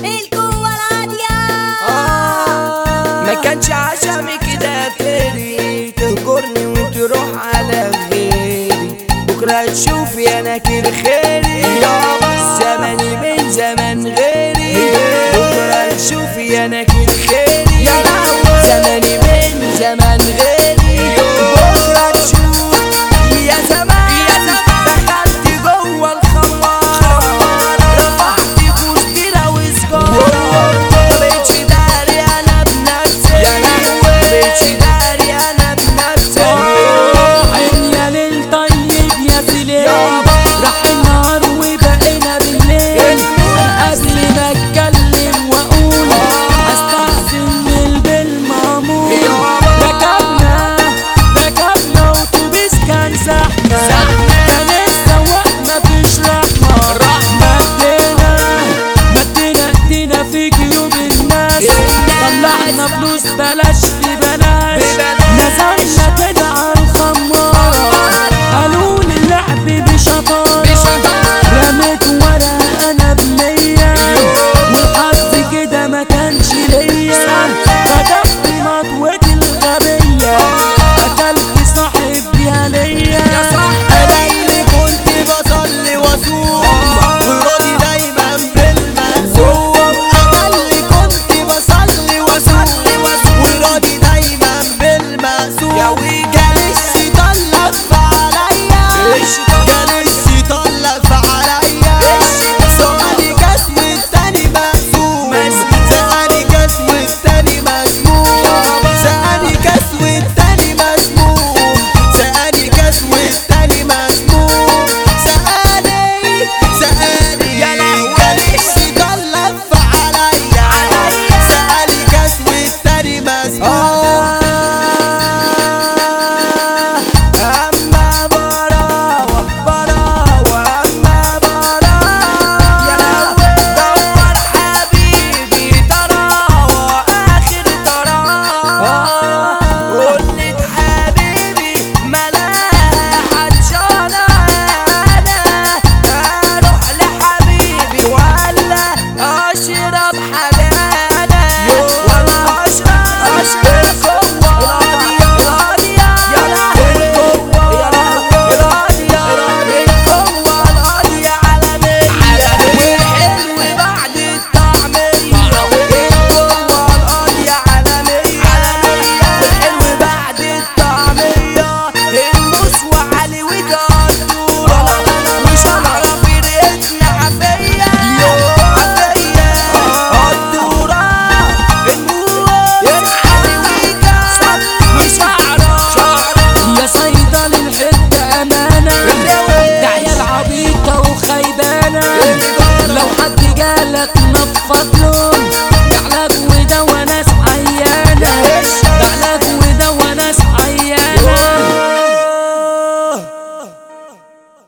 القوة العالية ما كانش عشمي كده تري تهجرني وتروح على غيري بكرة تشوفي انا كده خيري زماني من زمان غيري بكرة تشوفي انا كده خيري زماني من زمان غيري بكرة تشوف يا زمان دخلت جوه الخمار رفعت فوز بلا وسجار مبقتش داري انا بنفسي مبقتش داري انا بنفسي يا ليل طيب يا سليم راح النهار وبقينا بالليل قبل ما اتكلم واقول استأذن بالمعمول ركبنا ركبنا اتوبيس كان زحمة كان السواق مفيش رحمة مدينا مدينا ايدينا في جيوب الناس طلعنا فلوس بلاش في بلاش نزلنا كده على الخمارة قالوا لي اللعب بشطارة رميت ورقة انا بنية والحظ كده ما كانش ليا خدمت مطوة الغبية قتلت صاحب بيها ليا انا اللي كنت بصلي واصوم وراضي دايما بالمقسوم انا اللي كنت بصلي واصوم وراضي دايما بالمقسوم كان الشيطان لف عليا كان الشيطان لف عليا سؤالي كاس والتاني مقسوم سألي كاس والتاني مسموم سألي كاس والتاني مسموم سألي كاس والتاني مسموم سألي سألي يا كان الشيطان لف عليا سألي كاس والتاني مسموم اما براوة براوة اما براوة دور حبيبي تراوة اخر تراوة قلت حبيبي ملاحة شانا انا اروح لحبيبي ولا اشرب حدانا ولا اشرب اشرب راضية راضية يا القوة راضية القوة راضية عالمية والحلو بعد الطعمية القوة راضية عالمية والحلو بعد الطعمية المسوى علي وجدورة وشعرة في ريتنا عفية عفية قدورة الموت علي وجد وشعرة يا صيدل الحتة أمانة ده عيال عبيطة وخيبانة لو حد جالك نفض له